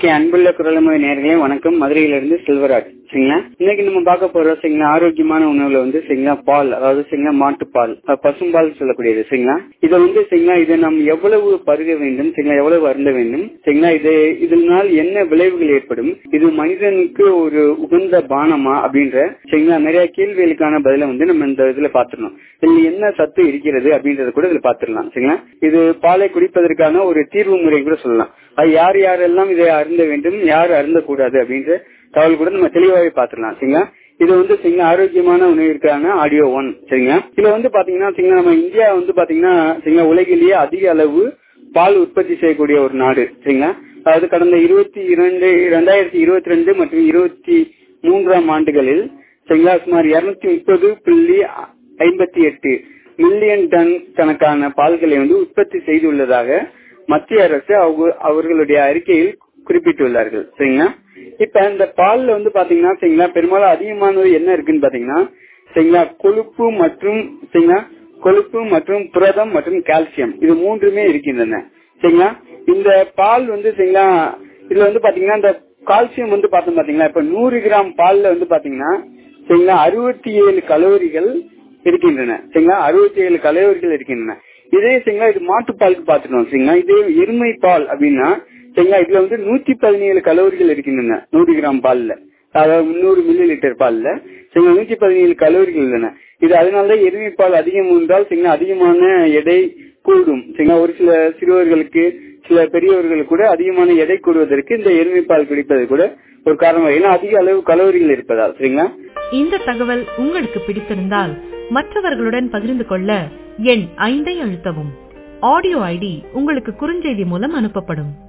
okay அன்புள்ள குரலமை நேர்களே வணக்கம் மதுரையிலிருந்து செல்வராஜ் சரிங்களா இன்னைக்கு நம்ம பார்க்க போறோம் சரிங்களா ஆரோக்கியமான உணவுல வந்து சரிங்களா பால் அதாவது சரிங்களா மாட்டுப்பால் அஹ் பசும்பால் சொல்லக்கூடியது சரிங்களா இதை வந்து சரிங்களா இதை நாம் எவ்வளவு பருக வேண்டும் சரிங்களா எவ்வளவு அருந்த வேண்டும் சரிங்களா இது இதனால் என்ன விளைவுகள் ஏற்படும் இது மனிதனுக்கு ஒரு உகந்த பானமா அப்படின்ற சரிங்களா நிறைய கேள்விகளுக்கான பதில வந்து நம்ம இந்த இதுல பாத்துடணும் இதுல என்ன சத்து இருக்கிறது அப்படின்றத கூட இதுல பாத்துடலாம் சரிங்களா இது பாலை குடிப்பதற்கான ஒரு தீர்வு முறை கூட சொல்லலாம் அது யார் யாரெல்லாம் இதை அருந்த வேண்டும் யார் அருந்த கூடாது அப்படின்ற தகவல் கூட நம்ம தெளிவாகவே பாத்துடலாம் சரிங்களா இது வந்து சரிங்களா ஆரோக்கியமான உணவிற்கான ஆடியோ ஒன் சரிங்களா இதுல வந்து பாத்தீங்கன்னா சரிங்களா நம்ம இந்தியா வந்து பாத்தீங்கன்னா சரிங்களா உலகிலேயே அதிக அளவு பால் உற்பத்தி செய்யக்கூடிய ஒரு நாடு சரிங்களா அதாவது கடந்த இருபத்தி இரண்டு இரண்டாயிரத்தி இருபத்தி ரெண்டு மற்றும் இருபத்தி மூன்றாம் ஆண்டுகளில் சரிங்களா சுமார் இருநூத்தி முப்பது புள்ளி ஐம்பத்தி எட்டு மில்லியன் டன் கணக்கான பால்களை வந்து உற்பத்தி செய்துள்ளதாக மத்திய அரசு அவர்களுடைய அறிக்கையில் குறிப்பிட்டுள்ளார்கள் சரிங்களா இப்ப இந்த பால்ல வந்து பாத்தீங்கன்னா சரிங்களா பெரும்பாலும் அதிகமானது என்ன இருக்குன்னு பாத்தீங்கன்னா சரிங்களா கொழுப்பு மற்றும் சரிங்களா கொழுப்பு மற்றும் புரதம் மற்றும் கால்சியம் இது மூன்றுமே இருக்கின்றன சரிங்களா இந்த பால் வந்து சரிங்களா இதுல வந்து பாத்தீங்கன்னா இந்த கால்சியம் வந்து பார்த்தோம் பாத்தீங்களா இப்ப நூறு கிராம் பால்ல வந்து பாத்தீங்கன்னா சரிங்களா அறுபத்தி ஏழு கலோரிகள் இருக்கின்றன சரிங்களா அறுபத்தி ஏழு கலோரிகள் இருக்கின்றன இதே சரிங்களா இது மாட்டுப்பாலுக்கு பாத்துட்டோம் சரிங்களா இதே எருமை பால் அப்படின்னா சரிங்களா இதுல வந்து நூத்தி பதினேழு கலோரிகள் இருக்கின்றன நூறு கிராம் பால்ல அதாவது முன்னூறு மில்லி லிட்டர் பால்ல சரிங்களா நூத்தி பதினேழு கலோரிகள் உள்ளன இது அதனாலதான் எருமை பால் அதிகம் என்றால் சரிங்களா அதிகமான எடை கூடும் சரிங்களா ஒரு சில சிறுவர்களுக்கு சில பெரியவர்களுக்கு கூட அதிகமான எடை கூடுவதற்கு இந்த எருமை பால் குடிப்பது கூட ஒரு காரணம் ஏன்னா அதிக அளவு கலோரிகள் இருப்பதால் சரிங்களா இந்த தகவல் உங்களுக்கு பிடித்திருந்தால் மற்றவர்களுடன் பகிர்ந்து கொள்ள எண் ஐந்தை அழுத்தவும் ஆடியோ ஐடி உங்களுக்கு குறுஞ்செய்தி மூலம் அனுப்பப்படும்